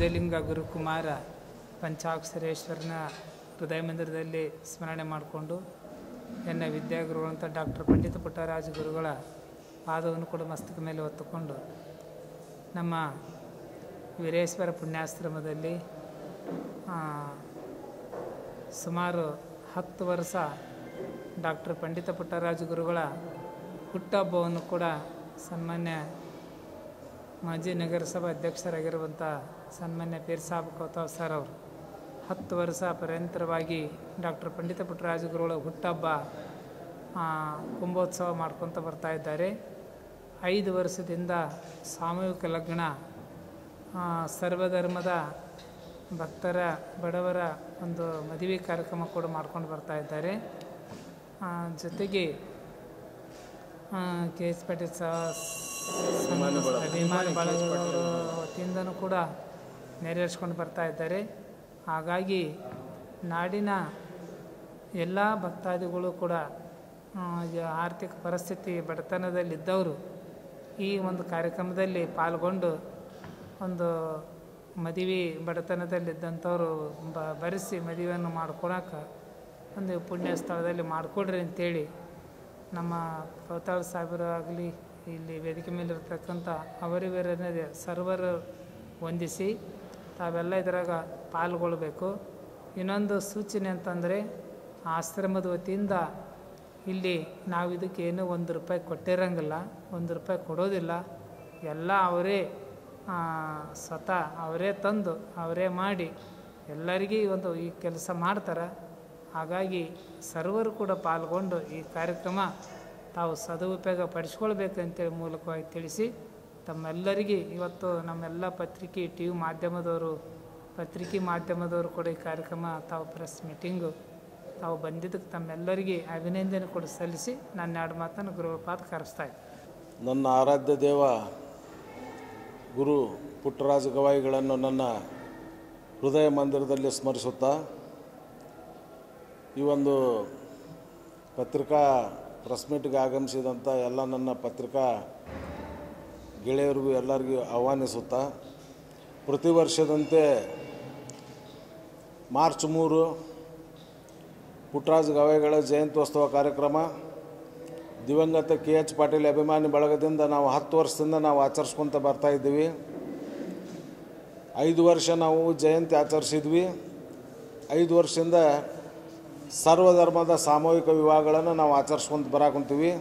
ವಿಜಯಲಿಂಗ ಗುರುಕುಮಾರ ಪಂಚಾಕ್ಷರೇಶ್ವರನ ಹೃದಯ ಮಂದಿರದಲ್ಲಿ ಸ್ಮರಣೆ ಮಾಡಿಕೊಂಡು ಎನ್ನ ವಿದ್ಯಾಗುರುಗಳಂತ ಡಾಕ್ಟರ್ ಪಂಡಿತ ಪುಟ್ಟರಾಜ ಗುರುಗಳ ಪಾದವನ್ನು ಕೂಡ ಮಸ್ತಕ ಮೇಲೆ ಹೊತ್ತುಕೊಂಡು ನಮ್ಮ ವೀರೇಶ್ವರ ಪುಣ್ಯಾಶ್ರಮದಲ್ಲಿ ಆ, ಸುಮಾರು ಹತ್ತು ವರ್ಷ ಡಾಕ್ಟರ್ ಪಂಡಿತ ಪುಟ್ಟರಾಜ ಗುರುಗಳ ಹುಟ್ಟಹಬ್ಬವನ್ನು ಕೂಡ ಸನ್ಮಾನ್ಯ ಮಾಜಿ ನಗರಸಭಾ ಅಧ್ಯಕ್ಷರಾಗಿರುವಂಥ ಸನ್ಮಾನ್ಯ ಪೀರ್ ಸಾಬ್ ಕೋತಾವ್ ಸರ್ ಅವರು ಹತ್ತು ವರ್ಷ ಪರ್ಯಂತರವಾಗಿ ಡಾಕ್ಟರ್ ಪಂಡಿತ ಪುಟ್ಟರಾಜ ಗುರುಗಳ ಹುಟ್ಟಹಬ್ಬ ಆ, ಕುಂಭೋತ್ಸವ ಮಾಡ್ಕೊತ ಬರ್ತಾ ಇದ್ದಾರೆ ಐದು ವರ್ಷದಿಂದ ಸಾಮೂಹಿಕ ಲಗ್ನ ಆ, ಸರ್ವಧರ್ಮದ ಭಕ್ತರ ಬಡವರ ಒಂದು ಮದುವೆ ಕಾರ್ಯಕ್ರಮ ಕೂಡ ಮಾಡ್ಕೊಂಡು ಬರ್ತಾ ಇದ್ದಾರೆ ಆ, ಜೊತೆಗೆ ಕೆ ಎಸ್ ಪಾಟೀಲ್ ಸ ಅಭಿಮಾನಿ ಬಳಗದವರ ವತಿಯಿಂದನೂ ಕೂಡ ನೆರವೇರಿಸ್ಕೊಂಡು ಬರ್ತಾ ಇದ್ದಾರೆ ಹಾಗಾಗಿ ನಾಡಿನ ಎಲ್ಲ ಭಕ್ತಾದಿಗಳು ಕೂಡ ಆ, ಈ ಆರ್ಥಿಕ ಪರಿಸ್ಥಿತಿ ಬಡತನದಲ್ಲಿದ್ದವರು ಈ ಒಂದು ಕಾರ್ಯಕ್ರಮದಲ್ಲಿ ಪಾಲ್ಗೊಂಡು ಒಂದು ಮದುವೆ ಬಡತನದಲ್ಲಿದ್ದಂಥವ್ರು ಬ ಬರೆಸಿ ಮದುವೆಯನ್ನು ಮಾಡ್ಕೊಳಕ್ಕೆ ಒಂದು ಪುಣ್ಯ ಸ್ಥಳದಲ್ಲಿ ಮಾಡಿಕೊಡ್ರಿ ಅಂತೇಳಿ ನಮ್ಮ ಕೌತಾಳ್ ಸಾಹೇಬರು ಆಗಲಿ ಇಲ್ಲಿ ವೇದಿಕೆ ಮೇಲೆ ಇರ್ತಕ್ಕಂಥ ಅವರಿವರನ್ನೇ ಸರ್ವರು ವಂದಿಸಿ ತಾವೆಲ್ಲ ಇದರಾಗ ಪಾಲ್ಗೊಳ್ಬೇಕು ಇನ್ನೊಂದು ಸೂಚನೆ ಅಂತಂದರೆ ಆಶ್ರಮದ ವತಿಯಿಂದ ಇಲ್ಲಿ ನಾವು ಇದಕ್ಕೆ ಏನೂ ಒಂದು ರೂಪಾಯಿ ಕೊಟ್ಟಿರಂಗಿಲ್ಲ ಒಂದು ರೂಪಾಯಿ ಕೊಡೋದಿಲ್ಲ ಎಲ್ಲ ಅವರೇ ಆ, ಸ್ವತಃ ಅವರೇ ತಂದು ಅವರೇ ಮಾಡಿ ಎಲ್ಲರಿಗೂ ಈ ಒಂದು ಈ ಕೆಲಸ ಮಾಡ್ತಾರೆ ಹಾಗಾಗಿ ಸರ್ವರು ಕೂಡ ಪಾಲ್ಗೊಂಡು ಈ ಕಾರ್ಯಕ್ರಮ ತಾವು ಸದುಪಯೋಗ ಪಡಿಸ್ಕೊಳ್ಬೇಕಂತೇಳಿ ಮೂಲಕವಾಗಿ ತಿಳಿಸಿ ತಮ್ಮೆಲ್ಲರಿಗೆ ಇವತ್ತು ನಮ್ಮೆಲ್ಲ ಪತ್ರಿಕೆ ಟಿ ವಿ ಮಾಧ್ಯಮದವರು ಪತ್ರಿಕೆ ಮಾಧ್ಯಮದವರು ಕೂಡ ಈ ಕಾರ್ಯಕ್ರಮ ತಾವು ಪ್ರೆಸ್ ಮೀಟಿಂಗು ತಾವು ಬಂದಿದ್ದಕ್ಕೆ ತಮ್ಮೆಲ್ಲರಿಗೆ ಅಭಿನಂದನೆ ಕೂಡ ಸಲ್ಲಿಸಿ ನನ್ನ ಎರಡು ಮಾತನ್ನು ಗುರುಪಾದ ಕರೆಸ್ತಾ ಇದ್ದೆ ನನ್ನ ಆರಾಧ್ಯ ದೇವ ಗುರು ಪುಟ್ಟರಾಜ ಗವಾಯಿಗಳನ್ನು ನನ್ನ ಹೃದಯ ಮಂದಿರದಲ್ಲಿ ಸ್ಮರಿಸುತ್ತಾ ಈ ಒಂದು ಪತ್ರಿಕಾ ಪ್ರೆಸ್ ಮೀಟ್ಗೆ ಆಗಮಿಸಿದಂಥ ಎಲ್ಲ ನನ್ನ ಪತ್ರಿಕಾ ಗೆಳೆಯರಿಗೂ ಎಲ್ಲರಿಗೂ ಆಹ್ವಾನಿಸುತ್ತಾ ಪ್ರತಿ ವರ್ಷದಂತೆ ಮಾರ್ಚ್ ಮೂರು ಪುಟ್ಟರಾಜ ಗವಾಯಿಗಳ ಜಯಂತ್ಯೋತ್ಸವ ಕಾರ್ಯಕ್ರಮ ದಿವಂಗತ ಕೆ ಎಚ್ ಪಾಟೀಲ್ ಅಭಿಮಾನಿ ಬಳಗದಿಂದ ನಾವು ಹತ್ತು ವರ್ಷದಿಂದ ನಾವು ಆಚರಿಸ್ಕೊತ ಬರ್ತಾ ಇದ್ದೀವಿ ಐದು ವರ್ಷ ನಾವು ಜಯಂತಿ ಆಚರಿಸಿದ್ವಿ ಐದು ವರ್ಷದಿಂದ ಸರ್ವಧರ್ಮದ ಸಾಮೂಹಿಕ ವಿವಾಹಗಳನ್ನು ನಾವು ಆಚರಿಸ್ಕೊಂತ ಬರಾಕುಂತೀವಿ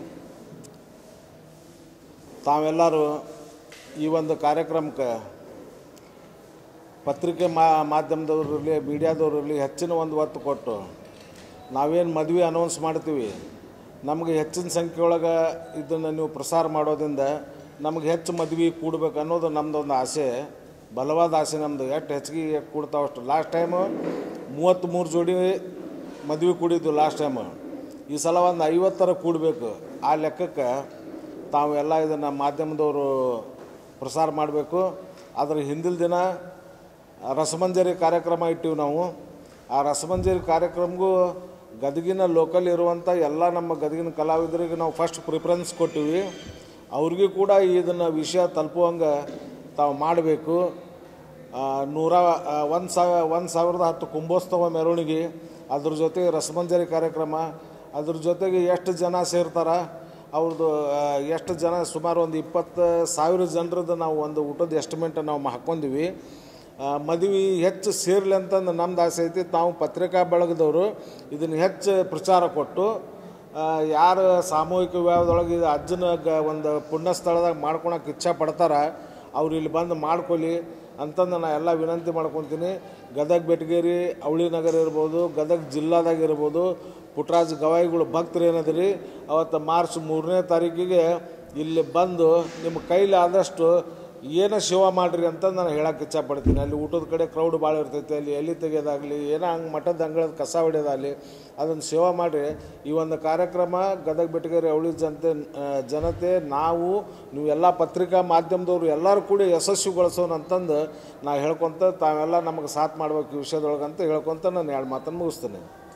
ತಾವೆಲ್ಲರೂ ಈ ಒಂದು ಕಾರ್ಯಕ್ರಮಕ್ಕೆ ಪತ್ರಿಕೆ ಮಾ ಮಾಧ್ಯಮದವ್ರು ಇರಲಿ ಮೀಡಿಯಾದವ್ರು ಇರಲಿ ಹೆಚ್ಚಿನ ಒಂದು ಒತ್ತು ಕೊಟ್ಟು ನಾವೇನು ಮದುವೆ ಅನೌನ್ಸ್ ಮಾಡ್ತೀವಿ ನಮಗೆ ಹೆಚ್ಚಿನ ಸಂಖ್ಯೆಯೊಳಗೆ ಇದನ್ನು ನೀವು ಪ್ರಸಾರ ಮಾಡೋದ್ರಿಂದ ನಮಗೆ ಹೆಚ್ಚು ಮದುವೆ ಕೂಡ್ಬೇಕು ಅನ್ನೋದು ನಮ್ಮದೊಂದು ಆಸೆ ಬಲವಾದ ಆಸೆ ನಮ್ಮದು ಎಷ್ಟು ಹೆಚ್ಚಿಗೆ ಕೂಡ್ತಾವೆ ಅಷ್ಟು ಲಾಸ್ಟ್ ಟೈಮು ಮೂವತ್ತ್ಮೂರು ಜೋಡಿ ಮದುವೆ ಕೂಡಿದ್ದು ಲಾಸ್ಟ್ ಟೈಮು ಈ ಸಲ ಒಂದು ಐವತ್ತರ ಕೂಡಬೇಕು ಆ ಲೆಕ್ಕಕ್ಕೆ ತಾವೆಲ್ಲ ಇದನ್ನು ಮಾಧ್ಯಮದವರು ಪ್ರಸಾರ ಮಾಡಬೇಕು ಅದ್ರ ಹಿಂದಿನ ದಿನ ರಸಮಂಜರಿ ಕಾರ್ಯಕ್ರಮ ಇಟ್ಟಿವಿ ನಾವು ಆ ರಸಮಂಜರಿ ಕಾರ್ಯಕ್ರಮಗೂ ಗದಗಿನ ಲೋಕಲ್ ಇರುವಂಥ ಎಲ್ಲ ನಮ್ಮ ಗದಗಿನ ಕಲಾವಿದರಿಗೆ ನಾವು ಫಸ್ಟ್ ಪ್ರಿಫರೆನ್ಸ್ ಕೊಟ್ಟಿವಿ ಅವ್ರಿಗೂ ಕೂಡ ಇದನ್ನು ವಿಷಯ ತಲುಪುವಂಗೆ ತಾವು ಮಾಡಬೇಕು ನೂರ ಒಂದು ಸಾವಿರ ಒಂದು ಸಾವಿರದ ಹತ್ತು ಕುಂಭೋತ್ಸವ ಮೆರವಣಿಗೆ ಅದ್ರ ಜೊತೆಗೆ ರಸಮಂಜರಿ ಕಾರ್ಯಕ್ರಮ ಅದ್ರ ಜೊತೆಗೆ ಎಷ್ಟು ಜನ ಸೇರ್ತಾರ ಅವ್ರದ್ದು ಆ, ಎಷ್ಟು ಜನ ಸುಮಾರು ಒಂದು ಇಪ್ಪತ್ತು ಸಾವಿರ ಜನರದ್ದು ನಾವು ಒಂದು ಊಟದ ಎಸ್ಟಿಮೇಟ್ ನಾವು ಹಾಕ್ಕೊಂಡಿವಿ ಮದುವೆ ಹೆಚ್ಚು ಸೇರಲಿ ಅಂತಂದು ನಮ್ದು ಆಸೆ ಐತಿ ತಾವು ಪತ್ರಿಕಾ ಬಳಗದವರು ಇದನ್ನು ಹೆಚ್ಚು ಪ್ರಚಾರ ಕೊಟ್ಟು ಆ, ಯಾರು ಸಾಮೂಹಿಕ ವಿವಾಹದೊಳಗೆ ಇದು ಅಜ್ಜನ ಗ ಒಂದು ಪುಣ್ಯ ಸ್ಥಳದಾಗ ಮಾಡ್ಕೊಳಕ್ಕೆ ಇಚ್ಛೆ ಪಡ್ತಾರ ಅವ್ರು ಇಲ್ಲಿ ಬಂದು ಮಾಡ್ಕೊಳ್ಳಿ ಅಂತಂದು ನಾ ಎಲ್ಲ ವಿನಂತಿ ಮಾಡ್ಕೊತೀನಿ ಗದಗ ಬೆಟಗೇರಿ ಅವಳಿ ನಗರ ಇರ್ಬೋದು ಗದಗ ಜಿಲ್ಲಾದಾಗ ಇರ್ಬೋದು ಪುಟ್ಟರಾಜ ಗವಾಯಿಗಳು ಭಕ್ತರು ಏನದಿರಿ ಅವತ್ತು ಮಾರ್ಚ್ ಮೂರನೇ ತಾರೀಕಿಗೆ ಇಲ್ಲಿ ಬಂದು ನಿಮ್ಮ ಕೈಲಿ ಆದಷ್ಟು ಏನೋ ಸೇವಾ ಮಾಡಿರಿ ಅಂತ ನಾನು ಹೇಳಕ್ಕೆ ಇಚ್ಛಪಡ್ತೀನಿ ಅಲ್ಲಿ ಊಟದ ಕಡೆ ಕ್ರೌಡ್ ಭಾಳ ಇರ್ತೈತಿ ಅಲ್ಲಿ ಎಲ್ಲಿ ತೆಗೆಯೋದಾಗಲಿ ಏನೋ ಹಂಗೆ ಮಠದ ಅಂಗಳದ ಕಸ ಹೊಡೆಯೋದಾಗಲಿ ಅದನ್ನು ಸೇವಾ ಮಾಡಿರಿ ಈ ಒಂದು ಕಾರ್ಯಕ್ರಮ ಗದಗ ಬೆಟಗೇರಿ ಅವಳಿ ಜನತೆ ಆ, ಜನತೆ ನಾವು ನೀವೆಲ್ಲ ಪತ್ರಿಕಾ ಮಾಧ್ಯಮದವರು ಎಲ್ಲರೂ ಕೂಡ ಯಶಸ್ವಿಗೊಳಿಸೋಣ ಅಂತಂದು ನಾ ಹೇಳ್ಕೊತ ತಾವೆಲ್ಲ ನಮಗೆ ಸಾಥ್ ಮಾಡ್ಬೇಕು ಈ ವಿಷಯದೊಳಗಂತ ಹೇಳ್ಕೊತ ನಾನು ಎರಡು ಮಾತನ್ನು ಮುಗಿಸ್ತೇನೆ